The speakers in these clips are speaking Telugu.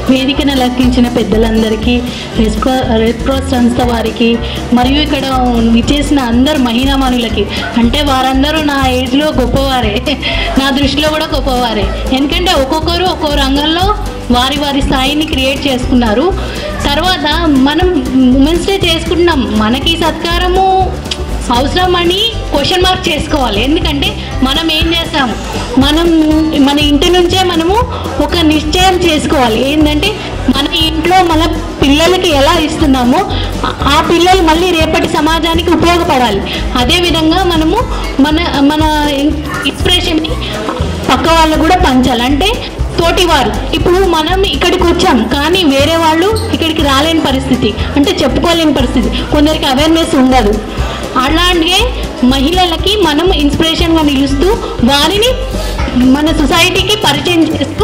వేదికను అలంకించిన పెద్దలందరికీ రెస్క్రా రెడ్ క్రాస్ సంస్థ వారికి మరియు ఇక్కడ విచ్చేసిన అందరు మహిళామణులకి అంటే వారందరూ నా ఏజ్లో గొప్పవారే నా దృష్టిలో కూడా గొప్పవారే ఎందుకంటే ఒక్కొక్కరు ఒక్కో రంగంలో వారి వారి స్థాయిని క్రియేట్ చేసుకున్నారు తర్వాత మనం ఉమెన్స్ డే చేసుకుంటున్నాం మనకి ఈ సత్కారము అవసరం అని క్వశ్చన్ మార్క్ చేసుకోవాలి ఎందుకంటే మనం ఏం చేస్తాం మనం మన ఇంటి నుంచే మనము ఒక నిశ్చయం చేసుకోవాలి ఏంటంటే మన ఇంట్లో మన పిల్లలకి ఎలా ఇస్తున్నామో ఆ- ఆ పిల్లలు మళ్ళీ రేపటి సమాజానికి ఉపయోగపడాలి అదేవిధంగా మనము మన మన ఇన్స్పిరేషన్ని పక్క వాళ్ళకు కూడా పంచాలి అంటే తోటివారు ఇప్పుడు మనం ఇక్కడికి వచ్చాం కానీ వేరే వాళ్ళు ఇక్కడికి రాలేని పరిస్థితి అంటే చెప్పుకోలేని పరిస్థితి కొందరికి అవేర్నెస్ ఉండదు అలాగే మహిళలకి మనం ఇన్స్పిరేషన్గా నిలుస్తూ వారిని మన సొసైటీకి పరిచయం చేస్తూ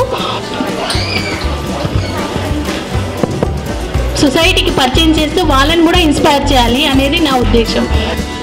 సొసైటీకి పరిచయం చేస్తూ వాళ్ళని కూడా ఇన్స్పైర్ చేయాలి అనేది నా ఉద్దేశం